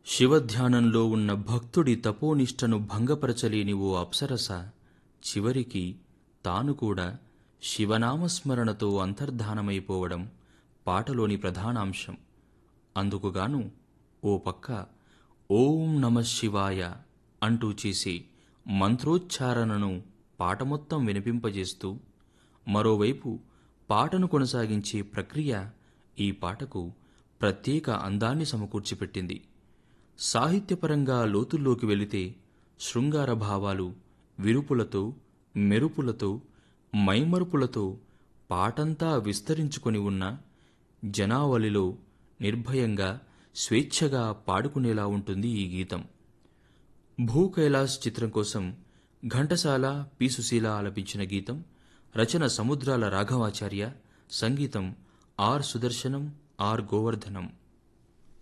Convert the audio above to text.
శివధ్యానంలో ఉన్న భక్తుడి తపోనిష్టను భంగపరచలేని ఓ అప్సరస చివరికి తాను కూడా శివనామస్మరణతో అంతర్ధానమైపోవడం పాటలోని ప్రధానాంశం అందుకుగాను ఓ పక్క ఓం నమ శివాయ అంటూ చేసే మంత్రోచ్చారణను పాట మొత్తం వినిపింపజేస్తూ మరోవైపు పాటను కొనసాగించే ప్రక్రియ ఈ పాటకు ప్రత్యేక అందాన్ని సమకూర్చిపెట్టింది సాహిత్యపరంగా లోతుల్లోకి వెళితే శృంగార భావాలు విరుపులతో మెరుపులతో మైమరుపులతో పాటంతా విస్తరించుకొని ఉన్న జనావళిలో నిర్భయంగా స్వేచ్ఛగా పాడుకునేలా ఉంటుంది ఈ గీతం భూ కైలాస్ చిత్రం కోసం ఘంటసాల పి సుశీల ఆలపించిన గీతం రచన సముద్రాల రాఘవాచార్య సంగీతం ఆర్ సుదర్శనం ఆర్ గోవర్ధనం